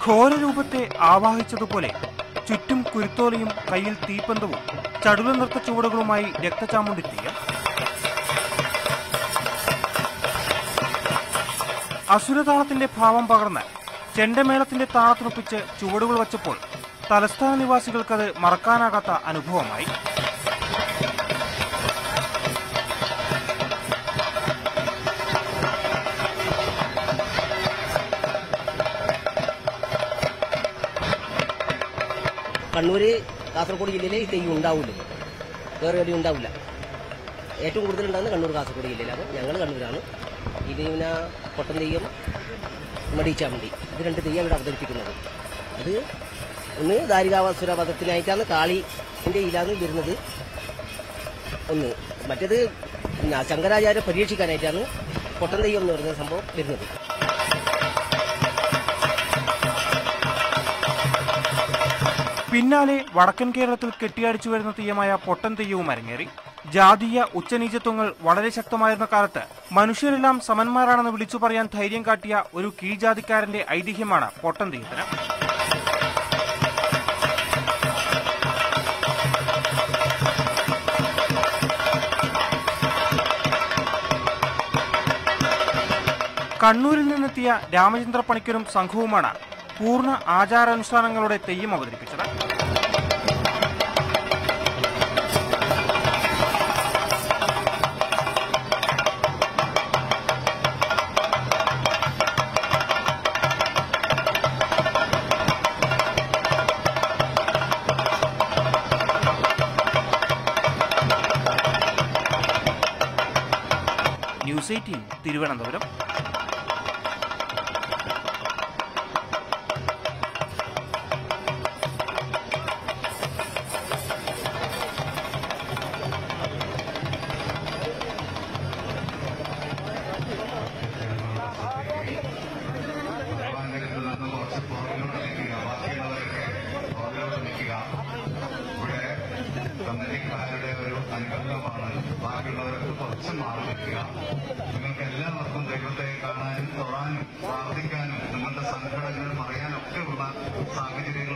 ഘോരരൂപത്തെ ആവാഹിച്ചതുപോലെ ചുറ്റും കുരുത്തോലയും കയ്യിൽ തീപ്പന്തവും ചടുല നൃത്ത ചുവടുകളുമായി രക്തചാമുണ്ടി തെയ്യം അസുരതാളത്തിന്റെ ഭാവം പകർന്ന് ചെണ്ടമേളത്തിന്റെ താളത്തിനൊപ്പിച്ച് ചുവടുകൾ വച്ചപ്പോൾ തലസ്ഥാന നിവാസികൾക്കത് മറക്കാനാകാത്ത അനുഭവമായി കണ്ണൂര് കാസർഗോഡ് ജില്ലയിലെ ഈ തെയ്യം ഉണ്ടാവില്ല വേറെ എവിടെയും ഉണ്ടാവില്ല ഏറ്റവും കൂടുതൽ ഉണ്ടാകുന്നത് കണ്ണൂർ കാസർഗോഡ് ജില്ലയിലാണ് ഞങ്ങൾ കണ്ണൂരാണ് ഇത് പിന്നെ പൊട്ടൻ തെയ്യം മടിച്ചാമണ്ടി ഇത് രണ്ട് തെയ്യം ഇവിടെ അവതരിപ്പിക്കുന്നത് അത് ഒന്ന് ദാരികാവസുര വധത്തിനായിട്ടാണ് കാളിന്റെ ഇലാണ് വരുന്നത് ഒന്ന് മറ്റേത് പിന്നെ ശങ്കരാചാര്യ പരീക്ഷിക്കാനായിട്ടാണ് പൊട്ടൻ തെയ്യം എന്ന് പറയുന്ന സംഭവം വരുന്നത് പിന്നാലെ വടക്കൻ കേരളത്തിൽ കെട്ടിയടിച്ചു വരുന്ന തെയ്യമായ പൊട്ടൻ തെയ്യവും അരങ്ങേറി ജാതീയ ഉച്ചനീചത്വങ്ങൾ വളരെ ശക്തമായിരുന്ന കാലത്ത് മനുഷ്യരെല്ലാം സമന്മാരാണെന്ന് വിളിച്ചു പറയാൻ ധൈര്യം കാട്ടിയ ഒരു കീഴ്ജാതിക്കാരന്റെ ഐതിഹ്യമാണ് പൊട്ടൻ തെയ്യത്തിന് കണ്ണൂരിൽ നിന്നെത്തിയ രാമചന്ദ്ര പണിക്കരും സംഘവുമാണ് പൂർണ്ണ ആചാരാനുഷ്ഠാനങ്ങളുടെ തെയ്യം അവതരിപ്പിച്ചത് ന്യൂസ് എയ്റ്റീൻ തിരുവനന്തപുരം ഭഗവാന്റെ നിന്ന് കുറച്ച് പുറകിലോട്ട് നിൽക്കുക ബാക്കിയുള്ളവരൊക്കെ പുറകിലോട്ട് നിൽക്കുക ഇവിടെ കമ്പനിക്കാരുടെ ഒരു അനുബന്ധമാണ് ബാക്കിയുള്ളവരൊക്കെ കുറച്ച് മാറി നിൽക്കുക നിങ്ങൾക്ക് എല്ലാവർക്കും ദൈവത്തെ കാണാനും തൊഴാനും പ്രാർത്ഥിക്കാനും നിങ്ങളുടെ സങ്കടങ്ങൾ പറയാനൊക്കെ ഉള്ള സാഹചര്യം